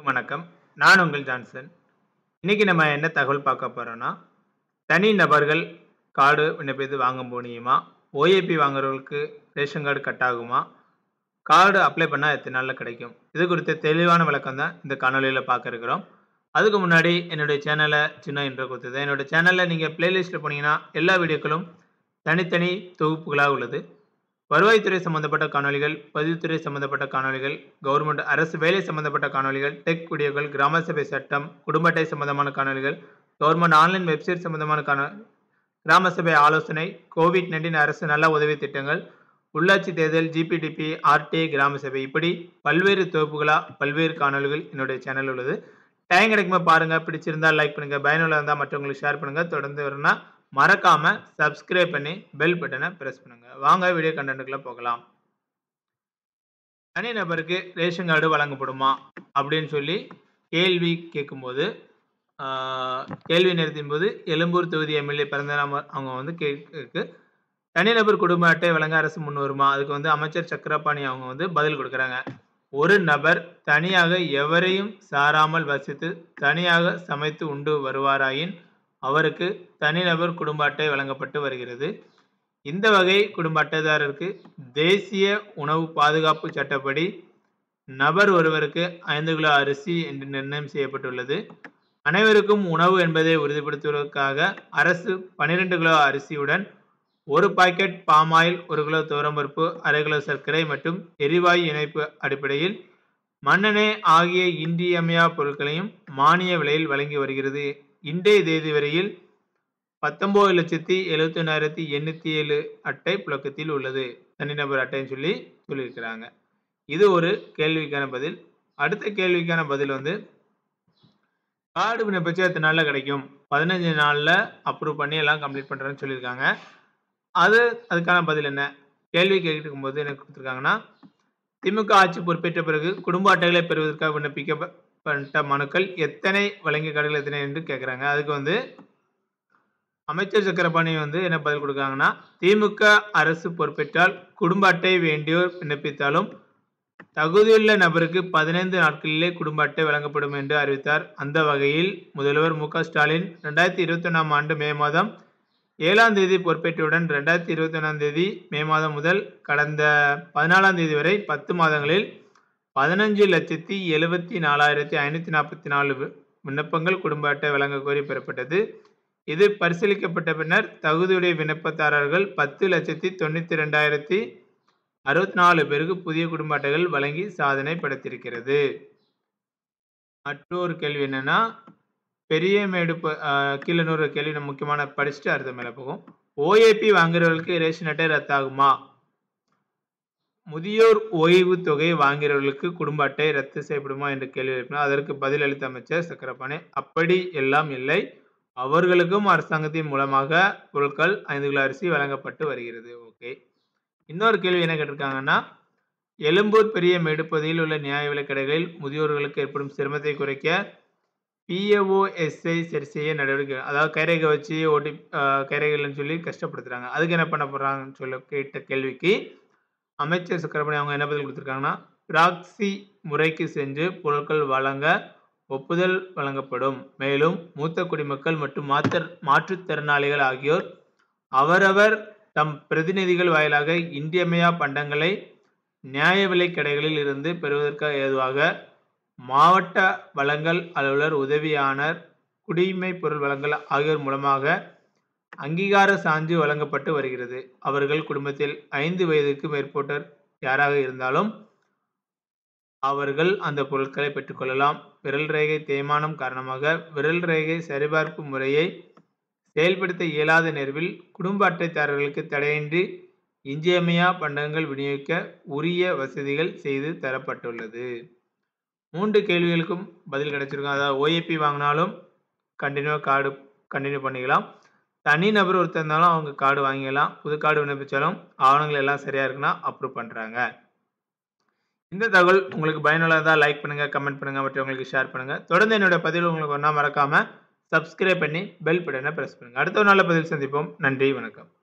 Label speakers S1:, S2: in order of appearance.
S1: வணக்கம். நான் உங்கள் ஜான்சன். இன்னைக்கு நம்ம என்ன தகவல் பார்க்க போறோம்னா, தனி நபர்கள் கார்டு விண்ணப்பித்து வாங்க முடியுமா? ஓஏபி வாங்குறவங்களுக்கு ரேஷன் கார்டு கட் ஆகுமா? கார்டு அப்ளை பண்ணா எத்தன நாள்ல கிடைக்கும்? இது குறித்த தெளிவான விளக்கம் தான் இந்த காணொளியில பார்க்க இருக்கிறோம். அதுக்கு முன்னாடி என்னுடைய சேனல சின்ன இன்ட்ரோ குடுத்துருந்தேன். என்னோட சேனல்ல நீங்க பிளேலிஸ்ட்ல போனீங்கன்னா, எல்லா வீடியோக்களும் தனித்தனி தொகுப்புகளா உள்ளது. வருவாய்த்துறை சம்பந்தப்பட்ட காணொளிகள், பதிவுத்துறை சம்பந்தப்பட்ட காணொளிகள், கவர்ன்மெண்ட் அரசு வேலை சம்பந்தப்பட்ட காணொளிகள், டெக் வீடியோக்கள், கிராம சபை சட்டம், குடும்ப அட்டை சம்பந்தமான காணொளிகள், கவர்ன்மெண்ட் ஆன்லைன் வெப்சைட் சம்பந்தமான காணொ கிராம சபை ஆலோசனை, கோவிட்-19 அரசு நல உதவி திட்டங்கள், உள்ளாட்சி தேர்தல், ஜிபிடிபி, ஆர்டிஐ, கிராம சபை இப்படி பல்வேறு தொகுப்புகளா பல்வேறு காணொளிகள் என்னுடைய சேனல்ல உள்ளது. டைம் கிடைக்கும்போது பாருங்க. பிடிச்சிருந்தா லைக் பண்ணுங்க. பயனுள்ளதா இருந்தா மற்றவங்களுக்கு ஷேர் பண்ணுங்க. தொடர்ந்து வரணும்னா மறக்காம சப்ஸ்கிரைப் பண்ணி பெல் பட்டன பிரஸ் பண்ணுங்க. வாங்க வீடியோ கன்டென்ட்க்குள்ள போகலாம். தனி நபருக்கு ரேஷன் கார்டு வழங்கப்படுமா? அப்படின்னு சொல்லி கேள்வி கேட்கும்போது, ஆ கேள்வி நேரத்தின்போது எழும்பூர் தொகுதி எம்எல்ஏ பரந்தாம அவங்க வந்து கேட்கறதுக்கு தனிநபர் குடும்ப அட்டை வழங்க அரசு முன் வருமா? அதுக்கு வந்து அமைச்சர் சக்கரபாணி அவங்க வந்து பதில் குடுக்குறாங்க. ஒரு நபர் தனியாக எவரையும் சாராமல் வசித்து தனியாக சமைத்து உண்டு வருவாராயின், அவருக்கு தனிநபர் குடும்ப அட்டை வழங்கப்பட்டு வருகிறது. இந்த வகை குடும்ப அட்டைதாரருக்கு தேசிய உணவு பாதுகாப்பு சட்டப்படி நபர் ஒருவருக்கு 5 கிலோ அரிசி என்று நிர்ணயம் செய்யப்பட்டுள்ளது. அனைவருக்கும் உணவு என்பதை உறுதிப்படுத்துவதற்காக அரசு 12 கிலோ அரிசியுடன் 1 பாக்கெட் பாம் ஆயில், 1 கிலோ துவரம்பருப்பு, 1/2 கிலோ சர்க்கரை மற்றும் எரிவாயு இணைப்பு அடிப்படையில் மண்ணெண்ணெய் ஆகிய இன்றியமையா பொருட்களையும் மானிய விலையில் வழங்கி வருகிறது. இன்றைய தேதி வரையில் 19,71,807 அட்டை புழக்கத்தில் உள்ளது. தனிநபர் அட்டைன்னு சொல்லி சொல்லியிருக்கிறாங்க. இது ஒரு கேள்விக்கான பதில். அடுத்த கேள்விக்கான பதில் வந்து கார்டு விண்ணப்பிச்சா எத்தன நாள்ல கிடைக்கும்? 15 நாள்ல அப்ரூவ் பண்ணி எல்லாம் கம்ப்ளீட் பண்றேன்னு சொல்லியிருக்காங்க. அது அதுக்கான பதில் என்ன? கேள்வி கேட்கும்போது என்ன குடுத்திருக்காங்கன்னா, திமுக ஆட்சி பொறுப்பேற்ற பிறகு குடும்ப அட்டைகளை பெறுவதற்காக விண்ணப்பிக்கப்பட்ட மனுக்கள் எத்தனை, வழங்கிய கார்டுகள் எத்தனை என்று கேட்குறாங்க. அதுக்கு வந்து அமைச்சர் சக்கரபாணி வந்து என்ன பதில் குடுக்குறாங்கன்னா, திமுக அரசு பொறுப்பேற்றால் குடும்ப அட்டை வேண்டியோர் விண்ணப்பித்தாலும் தகுதியுள்ள நபருக்கு 15 நாட்களிலே குடும்ப அட்டை வழங்கப்படும் என்று அறிவித்தார். அந்த வகையில் முதல்வர் மு. க. ஸ்டாலின் 2021ஆம் ஆண்டு மே மாதம் 7ஆம் தேதி பொறுப்பேற்றவுடன் 2021ஆம் தேதி மே மாதம் முதல் கடந்த 14ஆம் தேதி வரை 10 மாதங்களில் 15,74,544 விண்ணப்பங்கள் குடும்ப அட்டை வழங்கக் கோரி பெறப்பட்டது. இது பரிசீலிக்கப்பட்ட பின்னர் தகுதியுடைய விண்ணப்பதாரர்கள் 10,92,064 பேருக்கு புதிய குடும்ப அட்டைகள் வழங்கி சாதனை படைத்திருக்கிறது. மற்றொரு கேள்வி என்னன்னா, பெரியமேடு ப அ கீழ இன்னொரு கேள்வி நம்ம முக்கியமான படிச்சுட்டு அடுத்து மேல போவோம். ஓஏபி வாங்குறவர்களுக்கு ரேஷன் அட்டை ரத்தாகுமா? முதியோர் ஓய்வுத் தொகை வாங்குகிறவர்களுக்கு குடும்ப அட்டை ரத்து செய்யப்படுமா என்று கேள்வி எழுப்பினார். அதற்கு பதில் அளித்த அமைச்சர் சக்கரபாணி, அப்படி எல்லாம் இல்லை. அவர்களுக்கும் அரசாங்கத்தின் மூலமாக பொருட்கள் 5 கிலோ அரிசி வழங்கப்பட்டு வருகிறது. ஓகே. இன்னொரு கேள்வி என்ன கேட்டிருக்காங்கன்னா, எழும்பூர் பெரியமேடு பகுதியில் உள்ள நியாய விலைக் கடைகளில் முதியோர்களுக்கு ஏற்படும் சிரமத்தை குறைக்க பிஏஓஎஸ்ஐ சரி செய்ய நடவடிக்கை அதாவது கைரேகை வச்சு ஓடி அ கைரேகை இல்லன்னு சொல்லி கஷ்டப்படுத்துறாங்க. அதுக்கு என்ன பண்ண போறாங்கன்னு சொல்லி கேட்ட கேள்விக்கு அமைச்சர் சக்கரபாணி அவங்க என்ன பதில் குடுத்திருக்காங்கன்னா, ப்ராக்ஸி முறைக்கு சென்று பொருட்கள் வழங்க ஒப்புதல் வழங்கப்படும். மேலும் மூத்த குடிமக்கள் மற்றும் மாத்தர் மாற்றுத்திறனாளிகள் ஆகியோர் அவரவர் தம் பிரதிநிதிகள் வாயிலாக இன்றியமையா பண்டங்களை நியாய விலைக் கடைகளில் இருந்து பெறுவதற்கு ஏதுவாக மாவட்ட வழங்கல் அலுவலர், உதவியாளர், குடிமைப் பொருள் வழங்கல் ஆகியோர் மூலமாக அங்கீகார சான்று வழங்கப்பட்டு வருகிறது. அவர்கள் குடும்பத்தில் 5 வயதுக்கு மேற்பட்டோர் யாராக இருந்தாலும் அவர்கள் அந்த பொருட்களை பெற்றுக் கொள்ளலாம். விரல் ரேகை தேய்மானம் காரணமாக விரல் ரேகை சரிபார்ப்பு முறையை செயல்படுத்த இயலாத நேர்வில் குடும்ப அட்டைதாரர்களுக்கு தடையின்றி இன்றியமையா பண்டங்கள் விநியோகிக்க உரிய வசதிகள் செய்து தரப்பட்டுள்ளது. 3 கேள்விகளுக்கும் பதில் கிடைச்சிருக்கும். அதாவது ஓஏபி வாங்குனாலும் கன்டினியூவா கார்டு கன்டினியூ பண்ணிக்கலாம். தனி நபர் ஒருத்தர் இருந்தாலும் அவங்க கார்டு வாங்கிக்கலாம். புது கார்டு விண்ணப்பிச்சாலும் ஆவணங்கள் எல்லாம் சரியா இருக்குன்னா அப்ரூவ் பண்றாங்க. இந்த தகவல் உங்களுக்கு பயனுள்ளதா இருந்தா லைக் பண்ணுங்க, கமெண்ட் பண்ணுங்க, மற்றவங்களுக்கு ஷேர் பண்ணுங்க. தொடர்ந்து என்னோட பதிவு உங்களுக்கு ஒண்ணா மறக்காம சப்ஸ்கிரைப் பண்ணி பெல் பட்டன பிரஸ் பண்ணுங்க. அடுத்த ஒரு நல்ல பதிவில் சந்திப்போம். நன்றி, வணக்கம்.